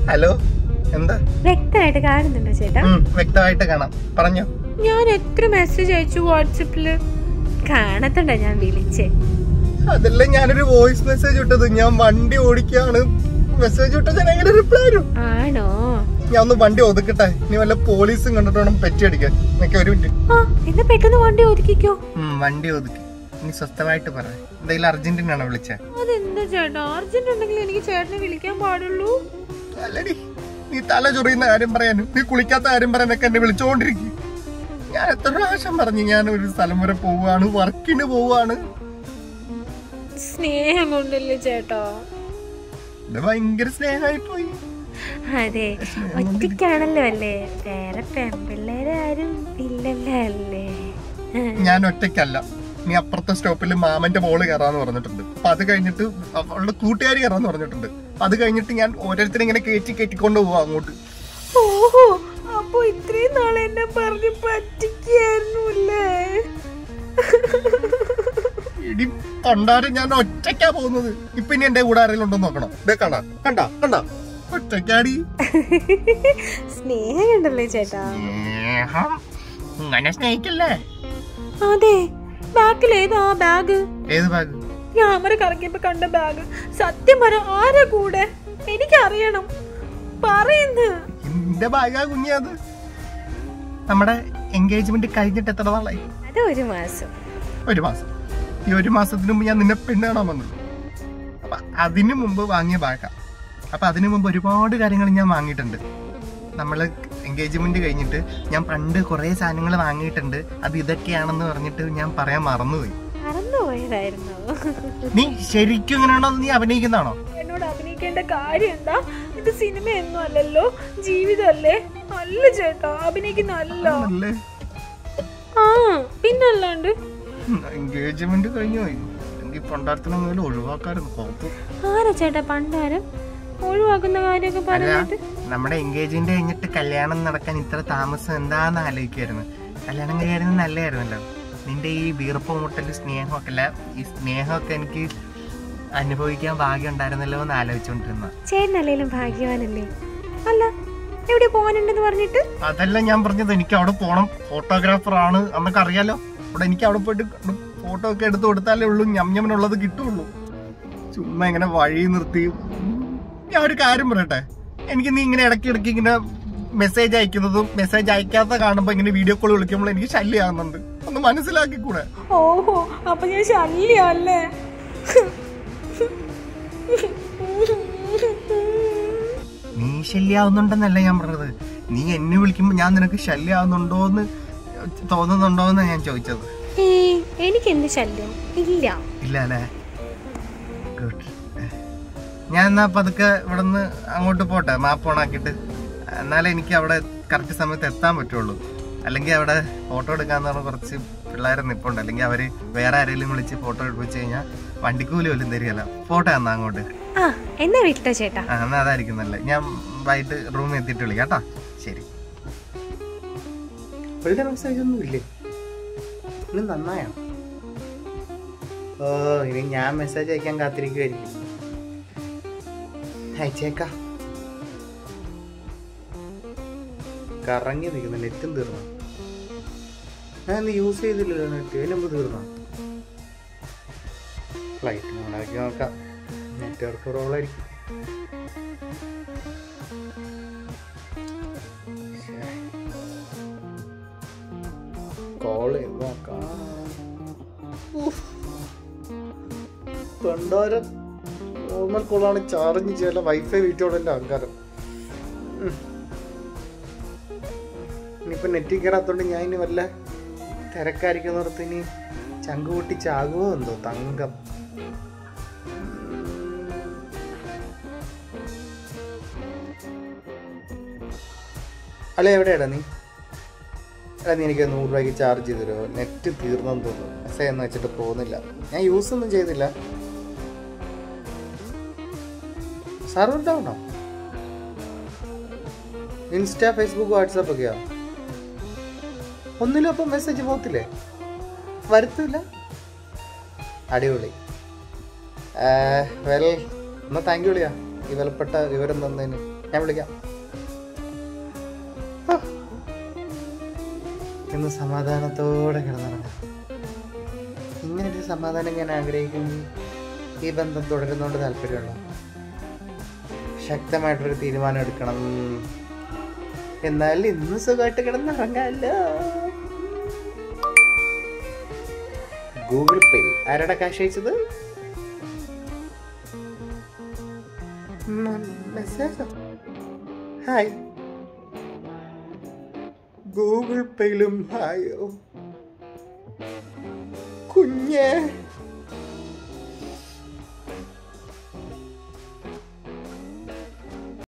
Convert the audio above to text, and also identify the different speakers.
Speaker 1: Hello എന്താ
Speaker 2: വ്യക്തമായിട്ട് കാണുന്നുണ്ടോ ചേട്ടാ
Speaker 1: ഉം, വ്യക്തമായിട്ട് കാണാം പറഞ്ഞോ
Speaker 2: ഞാൻ എത്ര മെസ്സേജ് അയച്ചു വാട്സപ്പില് കാണത്തുണ്ടോ ഞാൻ വിളിച്ചേ
Speaker 1: അതല്ല ഞാനൊരു വോയിസ് മെസ്സേജ് ഇട്ടത് ഞാൻ വണ്ടി ഓടിക്കാണ് മെസ്സേജ് ഇട്ടത് ഞാൻ എങ്ങനെ റിപ്ലൈ തരും
Speaker 2: ആണോ
Speaker 1: ഞാൻ ഒന്ന് വണ്ടി ഒതുക്കട്ടെ ഇനി വല്ല പോലീസും കണ്ടിട്ട് വേണം പെറ്റി അടിക്കാൻ നിനക്ക് ഒരു മിനിറ്റ്
Speaker 2: ആ എന്നാ പെട്ടെന്ന് വണ്ടി ഒതുക്കിക്കോ
Speaker 1: ഉം, വണ്ടി ഒതുക്കി ഇനി സ്വസ്ഥമായിട്ട് പറ എന്തെങ്കിലും അർജന്റീനാണോ വിളിച്ചേ
Speaker 2: അതെന്താ ചേട്ടാ അർജന്റ് ഉണ്ടെങ്കിൽ എനിക്ക് ചേട്ടനെ വിളിക്കാൻ പാടുള്ളൂ
Speaker 1: അല്ലടി നീ തല ചൊറിയുന്ന കാര്യം പറയാനും നീ കുളിക്കാത്ത കാര്യം പറയാനൊക്കെ എന്നെ വിളിച്ചോണ്ടിരിക്കും ഞാൻ എത്ര പ്രാവശ്യം പറഞ്ഞു ഞാൻ ഒരു സ്ഥലം വരെ പോവാണ് വർക്കിന് പോവാണ്
Speaker 2: സ്നേഹം കൊണ്ടല്ലേ ചേട്ടാ
Speaker 1: ഇത് ഭയങ്കര സ്നേഹമായി പോയി
Speaker 2: അതെ ഒറ്റയ്ക്കാണല്ലോ അല്ലേ വേറെ പെൺപിള്ളേരെ ആരും ഇല്ലല്ലോ അല്ലേ
Speaker 1: ഞാൻ ഒറ്റയ്ക്കല്ല നീ അപ്പുറത്തെ സ്റ്റോപ്പിൽ മാമന്റെ മോള് കയറാന്ന് പറഞ്ഞിട്ടുണ്ട് അപ്പൊ അത് കഴിഞ്ഞിട്ട് അവളുടെ കൂട്ടുകാരി കയറാന്ന് പറഞ്ഞിട്ടുണ്ട് അപ്പൊ അത് കഴിഞ്ഞിട്ട് ഞാൻ ഓരോരുത്തരും ഇങ്ങനെ കയറ്റി കയറ്റിക്കൊണ്ട് പോവാ അങ്ങോട്ട്
Speaker 2: ഓഹോ അപ്പൊ ഇത്രയും നാൾ എന്നെ പറഞ്ഞ് പറ്റിക്കായിരുന്നു അല്ലേ
Speaker 1: ഇടി പണ്ടാരം ഞാൻ ഒറ്റയ്ക്കാ പോകുന്നത് ഇപ്പൊ ഇനി എന്റെ കൂടെ ആരെങ്കിലും ഉണ്ടോ നോക്കണം ഇതേ കാണാ കണ്ടാ കണ്ടാ ഒറ്റയ്ക്കാടി
Speaker 2: സ്നേഹം കണ്ടല്ലേ ചേട്ടാ
Speaker 1: സ്നേഹം ഇങ്ങനെ സ്നേഹിക്കല്ലേ
Speaker 2: അതെ ബാക്കിൽ ഏതാ ആ ബാഗ്
Speaker 1: ഏത് ബാഗ്
Speaker 2: ക്യാമറ കറക്കിയപ്പോ കണ്ട ബാഗ് സത്യം പറ ആരാ കൂടെ എനിക്കറിയണം പറയുന്നു
Speaker 1: എന്റെ ബാഗാ കുഞ്ഞത് നമ്മുടെ എൻഗേജ്മെന്റ് കഴിഞ്ഞിട്ട് എത്ര നാളായി
Speaker 2: അത് ഒരു മാസം
Speaker 1: ഒരു മാസം ഈ ഒരു മാസത്തിന് മുമ്പ് ഞാൻ നിന്നെ പെണ്ണ് കാണാൻ വന്നത് അപ്പൊ അതിനു മുമ്പ് വാങ്ങിയ ബാഗാ അപ്പൊ അതിനു മുമ്പ് ഒരുപാട് കാര്യങ്ങൾ ഞാൻ വാങ്ങിയിട്ടുണ്ട് നമ്മള് എൻഗേജ്മെന്റ് കഴിഞ്ഞിട്ട് ഞാൻ പണ്ട് കുറെ സാധനങ്ങൾ വാങ്ങിയിട്ടുണ്ട് അത് ഇതൊക്കെയാണെന്ന് പറഞ്ഞിട്ട് ഞാൻ പറയാൻ മറന്നുപോയി
Speaker 2: മറന്നുപോയതായിരുന്നു
Speaker 1: നീ ശരിക്കും ഇങ്ങനെയാണോ നീ അഭിനയിക്കുന്നതാണോ
Speaker 2: എന്നോട് അഭിനയിക്കേണ്ട കാര്യം എന്താ ഇത് സിനിമയൊന്നും അല്ലല്ലോ ജീവിതമല്ലേ അല്ല ചേട്ടാ അഭിനയിക്കുന്നല്ല
Speaker 1: അല്ലേ
Speaker 2: ആ പിന്നല്ലാണ്ട്
Speaker 1: എൻഗേജ്മെന്റ് കഴിഞ്ഞു പോയി എനിക്ക് പണ്ടാരത്തിനൊന്നും ഒഴിവാക്കാറുണ്ട് പുറത്ത്
Speaker 2: ആരാ ചേട്ടാ പണ്ടാരം ഒഴിവാക്കുന്ന കാര്യമൊക്കെ
Speaker 1: അല്ല
Speaker 2: പറഞ്ഞിട്ട്
Speaker 1: നമ്മുടെ എൻഗേജ്മെന്റ് കഴിഞ്ഞിട്ട് കല്യാണം നടക്കാൻ ഇത്ര താമസം എന്താന്ന് ആലോചിക്കായിരുന്നു കല്യാണം കഴിയായിരുന്നു നല്ലതായിരുന്നല്ലോ നിന്റെ ഈ വീർപ്പ് മുട്ടല് സ്നേഹമൊക്കെ അല്ല ഈ സ്നേഹമൊക്കെ എനിക്ക് അനുഭവിക്കാൻ ഭാഗ്യം ഉണ്ടായിരുന്നല്ലോ എന്ന് ആലോചിച്ചുകൊണ്ടിരുന്ന
Speaker 2: ചേട്ടനല്ലേലും ഭാഗ്യവാനല്ലേ അല്ല എവിടെ പോകാനുണ്ടെന്ന് പറഞ്ഞിട്ട്
Speaker 1: അതല്ല ഞാൻ പറഞ്ഞത് എനിക്ക് അവിടെ പോണം ഫോട്ടോഗ്രാഫർ ആണ് എന്നൊക്കെ അറിയാലോ അവിടെ എനിക്ക് അവിടെ പോയിട്ട് ഫോട്ടോ ഒക്കെ എടുത്തു കൊടുത്താലേ ഉള്ളൂ ഞമ്ഞമ്മനുള്ളത് കിട്ടുള്ളൂ ചുമ്മാ ഇങ്ങനെ വഴി നിർത്തി ഞാൻ ഒരു കാര്യം പറയട്ടെ എനിക്ക് നീ ഇങ്ങനെ ഇടയ്ക്ക് ഇടയ്ക്ക് ഇങ്ങനെ മെസ്സേജ് അയക്കുന്നതും മെസ്സേജ് അയക്കാത്ത കാണുമ്പോ ഇങ്ങനെ വീഡിയോ കോൾ വിളിക്കുമ്പോൾ എനിക്ക് ശല്യമാകുന്നുണ്ട് ഒന്ന് മനസ്സിലാക്കിക്കൂടെ
Speaker 2: ഓഹോ അപ്പൊ ഞാൻ ശല്യല്ലേ
Speaker 1: നീ ശല്യാവുന്നുണ്ടെന്നല്ല ഞാൻ പറഞ്ഞത് നീ എന്നെ വിളിക്കുമ്പോൾ ഞാൻ നിനക്ക് ശല്യമാവുന്നുണ്ടോ എന്ന് തോന്നുന്നുണ്ടോ എന്ന് ഞാൻ ചോദിച്ചത്
Speaker 2: ഏയ് എനിക്ക് എന്ത് ശല്യം ഇല്ല
Speaker 1: ഇല്ല അല്ലേ ഗുഡ് ഞാൻ എന്നാ പതുക്കെ ഇവിടെ നിന്ന് അങ്ങോട്ട് പോട്ടെ മാപ്പ് ഓണാക്കിയിട്ട് എന്നാലേ എനിക്ക് അവിടെ കറക്റ്റ് സമയത്ത് എത്താൻ പറ്റുള്ളൂ അല്ലെങ്കിൽ അവിടെ ഫോട്ടോ എടുക്കാന്ന് പറഞ്ഞ കുറച്ച് പിള്ളേർ നിപ്പുണ്ട് അല്ലെങ്കിൽ അവര് വേറെ ആരെങ്കിലും വിളിച്ച് ഫോട്ടോ എടുപ്പിച്ച് കഴിഞ്ഞാൽ വണ്ടിക്കൂലി പോലും തരികയല്ല ഫോട്ടോ എന്നാ അങ്ങോട്ട്
Speaker 2: ആ എന്നാ വീട്ടിലോ ചേട്ടാ
Speaker 1: ആ എന്നാ അതായിരിക്കും നല്ലത് ഞാൻ വൈകിട്ട് റൂമിൽ എത്തിയിട്ട് വിളിക്കാം കേട്ടോ ശരി ഇവളുടെ മെസ്സേജ് ഒന്നും ഇല്ലേ ഇനി നന്നായോ ഓ ഇനി ഞാൻ മെസ്സേജ് അയക്കാൻ കാത്തിരിക്കുമായിരിക്കും അയച്ചേക്ക കറങ്ങി നിൽക്കുന്നു നെറ്റും തീർന്നു ഞാൻ ഇന്ന് യൂസ് ചെയ്തില്ലല്ലോ നെറ്റ് അതിന് മുമ്പ് തീർന്നു ഫ്ലൈറ്റ് മോണാക്കി നോക്കാം നെറ്റ്വർക്ക് പ്രോബ്ലമായിരിക്കും കോൾ ചെയ്ത് നോക്കാം പണ്ടാരം നോർമൽ കോളാണ് ചാർജ് ചെയ്യാൻ വൈഫൈ വീട്ടോടെ അഹങ്കാരം ഉം. ഇനിയിപ്പോ നെറ്റിൽ കയറാത്തോണ്ട് ഞാൻ ഇനി വല്ല തിരക്കായിരിക്കുന്നിടത്ത് ഇനി ചങ്ക് പൊട്ടി ചാകുമോ എന്തോ തങ്കം അല്ലെ എവിടെയാടാ നീ എടാ നീ എനിക്ക് നൂറ് രൂപയ്ക്ക് ചാർജ് ചെയ്ത് തരുമോ നെറ്റ് തീർന്നെന്ന് തോന്നുന്നു മെസ്സേജ് എന്ന് വെച്ചിട്ട് പോകുന്നില്ല ഞാൻ യൂസ് ഒന്നും ചെയ്തില്ല സർവർ ഡൗണോ ഇൻസ്റ്റ ഫേസ്ബുക്ക് വാട്സാപ്പ് ഒക്കെയോ ഒന്നിലും അപ്പം മെസ്സേജ് പോകത്തില്ലേ വരുത്തില്ല അടിപൊളി വെൽ എന്നാ താങ്ക് യു വിളിയാ ഈ വിലപ്പെട്ട വിവരം തന്നതിന് ഞാൻ വിളിക്കാം ആ. ഇന്ന് സമാധാനത്തോടെ കിടന്നിറങ്ങാം ഇങ്ങനൊരു സമാധാനം ഞാൻ ആഗ്രഹിക്കുന്നു ഈ ബന്ധം തുടരുന്നോണ്ട് താല്പര്യമുള്ളൂ ശക്തമായിട്ടൊരു തീരുമാനം എടുക്കണം എന്നാൽ ഇന്ന് സുഖമായിട്ട് കിടന്നിറങ്ങാമല്ലോ ഗൂഗിൾ പേ ആരുടെ കാശ് അയച്ചത് മെസ്സേജ് ഹായ് ഗൂഗിൾ പേയിലും ഹായോ കുഞ്ഞേ